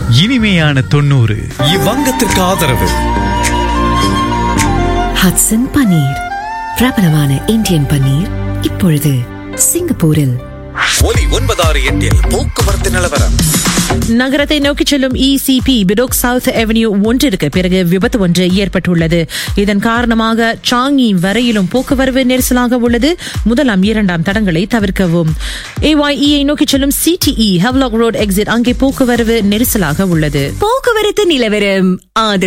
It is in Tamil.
இனிமையான தொண்ணூறு இவ்வங்கத்திற்கு ஆதரவு ஹட்சன் பன்னீர் பிரபலமான இந்தியன் பன்னீர் இப்பொழுது சிங்கப்பூரில் ஒலி ஒன்பதாறு எட்டில் போக்குவரத்து நிலவரம் நகரத்தை நோக்கி செல்லும் இசிபி பிடோக் சவுத் அவென்யூ ஒன்றிற்கு பிறகு விபத்து ஒன்று ஏற்பட்டுள்ளது இதன் காரணமாக சாங்கி வரையிலும் போக்குவரவு நெரிசலாக உள்ளது முதலாம் இரண்டாம் தடங்களை தவிர்க்கவும் ஏஒய்இயை நோக்கி செல்லும் சிடிஇ ஹெவ்லாக் ரோட் எக்ஸிட் அங்கே போக்குவரவு நெரிசலாக உள்ளது போக்குவரத்து நிலவரம் ஆதரவு